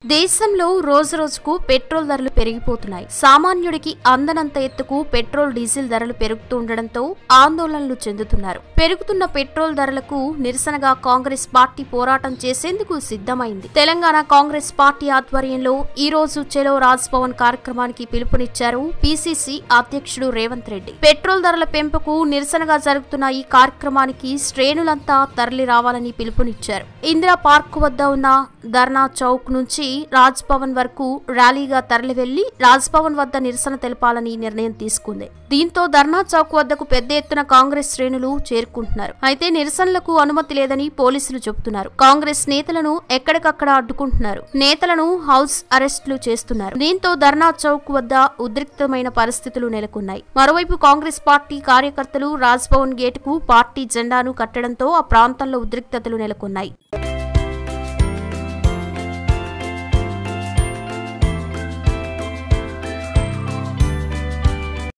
దేశంలో రోజు రోజుకు పెట్రోల్ ధరలు పెరిగిపోతున్నాయి సామాన్యుడికి అందనంత ఎత్తుకు పెట్రోల్ డీజిల్ ధరలు పెరుగుతుండటంతో ఆందోళనలు చెందుతున్నారు పెరుగుతున్న పెట్రోల్ ధరలకు నిరసనగా కాంగ్రెస్ పార్టీ పోరాటం చేసేందుకు సిద్ధమైంది తెలంగాణ కాంగ్రెస్ పార్టీ ఆధ్వర్యంలో ఈ రోజు చెలో రాజ్ భవన్ కార్యక్రమానికి పిలుపునిచ్చారు పిసిసి అధ్యక్షుడు రేవంత్ రెడ్డి పెట్రోల్ ధరల పెంపుకు నిరసనగా జరుగుతున్న ఈ కార్యక్రమానికి శ్రేణులంతా తరలి రావాలని పిలుపునిచ్చారు ఇందిరా పార్క్ వద్ద ఉన్న ధర్నా చౌక్ నుంచి రాజ్ భవన్ వరకు ర్యాలీగా తరలి వెళ్లి రాజ్ భవన్ వద్ద నిరసన తెలపాలని నిర్ణయం తీసుకుంది దీంతో ధర్నా చౌక్ వద్దకు పెద్ద ఎత్తున కాంగ్రెస్ శ్రేణులు చేరుకుంటున్నారు అయితే నిరసనలకు అనుమతి లేదని పోలీసులు చెబుతున్నారు కాంగ్రెస్ నేతలను ఎక్కడికక్కడ అడ్డుకుంటున్నారు నేతలను హౌస్ అరెస్టులు చేస్తున్నారు దీంతో ధర్నా చౌక్ వద్ద ఉద్రిక్తమైన పరిస్థితులు నెలకొన్నాయి మరోవైపు కాంగ్రెస్ పార్టీ కార్యకర్తలు రాజ్ భవన్ గేటుకు పార్టీ జెండాను కట్టడంతో ఆ ప్రాంతంలో ఉద్రిక్తతలు నెలకొన్నాయి